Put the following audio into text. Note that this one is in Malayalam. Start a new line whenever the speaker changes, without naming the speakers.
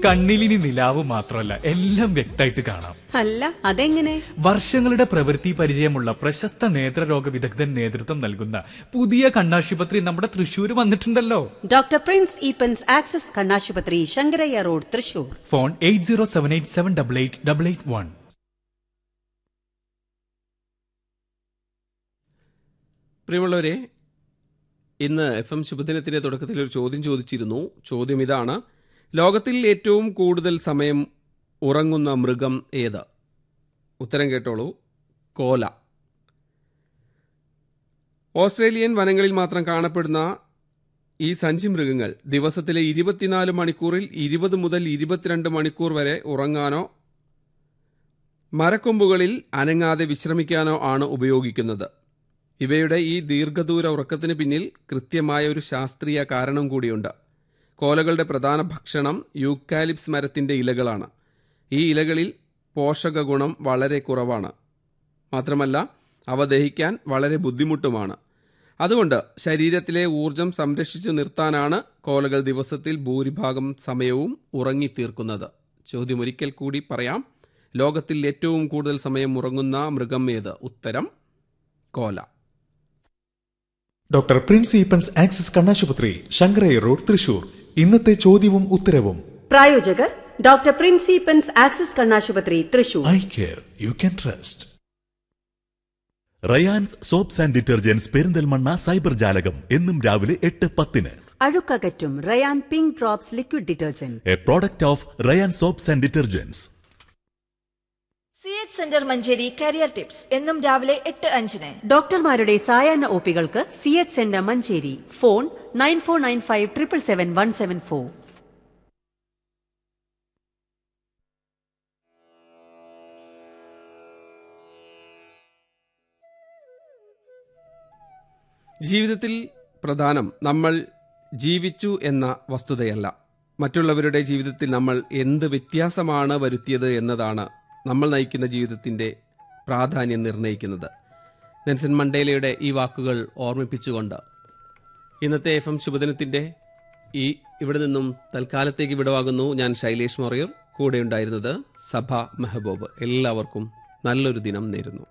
കണ്ണിലിനി നിലാവ് മാത്രമല്ല എല്ലാം വ്യക്തമായിട്ട് കാണാം
അല്ല അതെങ്ങനെ
വർഷങ്ങളുടെ പ്രവൃത്തി പരിചയമുള്ള പ്രശസ്ത നേത്രരോഗ വിദഗ്ധൻ നേതൃത്വം നൽകുന്ന പുതിയ കണ്ണാശുപത്രി നമ്മുടെ തൃശ്ശൂർ വന്നിട്ടുണ്ടല്ലോ
ഡോക്ടർ പ്രിൻസ് ഈപ്പൻസ് ആക്സസ് കണ്ണാശുപത്രി Sankarayya road Thrissur
phone eight zero seven eight seven double eight double eight one
പ്രിയമുള്ളവരെ ഇന്ന് എഫ് എം ശുഭദിനത്തിന്റെ തുടക്കത്തിൽ ഒരു ചോദ്യം ചോദിച്ചിരുന്നു ചോദ്യം ഇതാണ് ലോകത്തിൽ ഏറ്റവും കൂടുതൽ സമയം ഉറങ്ങുന്ന മൃഗം ഏത് ഉത്തരം കേട്ടോളൂ കോല ഓസ്ട്രേലിയൻ വനങ്ങളിൽ മാത്രം കാണപ്പെടുന്ന ഈ സഞ്ചി മൃഗങ്ങൾ ദിവസത്തിലെ ഇരുപത്തിനാല് മണിക്കൂറിൽ ഇരുപത് മുതൽ ഇരുപത്തിരണ്ട് മണിക്കൂർ വരെ ഉറങ്ങാനോ മരക്കൊമ്പുകളിൽ അനങ്ങാതെ വിശ്രമിക്കാനോ ആണ് ഉപയോഗിക്കുന്നത് ഇവയുടെ ഈ ദീർഘദൂര ഉറക്കത്തിന് പിന്നിൽ കൃത്യമായ ഒരു ശാസ്ത്രീയ കാരണം കൂടിയുണ്ട് കോലകളുടെ പ്രധാന ഭക്ഷണം യൂക്കാലിപ്സ് മരത്തിന്റെ ഇലകളാണ് ഈ ഇലകളിൽ പോഷക ഗുണം വളരെ കുറവാണ് മാത്രമല്ല അവ ദഹിക്കാൻ വളരെ ബുദ്ധിമുട്ടുമാണ് അതുകൊണ്ട് ശരീരത്തിലെ ഊർജം സംരക്ഷിച്ചു നിർത്താനാണ് കോലകൾ ദിവസത്തിൽ ഭൂരിഭാഗം സമയവും ഉറങ്ങിത്തീർക്കുന്നത് ചോദ്യം ഒരിക്കൽ കൂടി പറയാം ലോകത്തിൽ ഏറ്റവും കൂടുതൽ സമയം ഉറങ്ങുന്ന മൃഗം ഏത് ഉത്തരം കോല
ഡോക്ടർ പ്രിൻസ് ഈപ്പൻസ് ആക്സിസ് കണ്ണാശുപത്രി ശങ്കരയ്യ റോഡ് തൃശൂർ ഇന്നത്തെ ചോദ്യവും ഉത്തരവും
പ്രായോജകർ ഡോക്ടർ പ്രിൻസ് ഈപ്പൻസ് ആക്സസ് കണ്ണാശുപത്രി Thrissur
eye care you can trust
Rayan's soaps and detergents Perinthalmanna cyber ജാലകം എന്നും രാവിലെ എട്ട് പത്തിന്
അഴുക്കകറ്റും Rayan pink drops liquid detergent
a product of Rayan soaps and detergents
C H centre Manjeri career tips എന്നും രാവിലെ എട്ട് അഞ്ചിന്
ഡോക്ടർമാരുടെ സായാഹ്ന ഒപികൾക്ക് C H centre Manjeri phone nine four nine five triple seven one seven four
ജീവിതത്തിൽ പ്രധാനം നമ്മൾ ജീവിച്ചു എന്ന വസ്തുതയല്ല മറ്റുള്ളവരുടെ ജീവിതത്തിൽ നമ്മൾ എന്ത് വ്യത്യാസമാണ് വരുത്തിയത് എന്നതാണ് നമ്മൾ നയിക്കുന്ന ജീവിതത്തിന്റെ പ്രാധാന്യം നിർണ്ണയിക്കുന്നത് നെൽസൺ മണ്ടേലയുടെ ഈ വാക്കുകൾ ഓർമ്മിപ്പിച്ചുകൊണ്ട് ഇന്നത്തെ എഫ് എം ശുഭദിനത്തിന്റെ ഈ ഇവിടെ നിന്നും തൽക്കാലത്തേക്ക് വിടവാകുന്നു ഞാൻ ശൈലേഷ് മൊറയൂർ കൂടെ ഉണ്ടായിരുന്നത് സഭ മെഹബൂബ് എല്ലാവർക്കും നല്ലൊരു ദിനം നേരുന്നു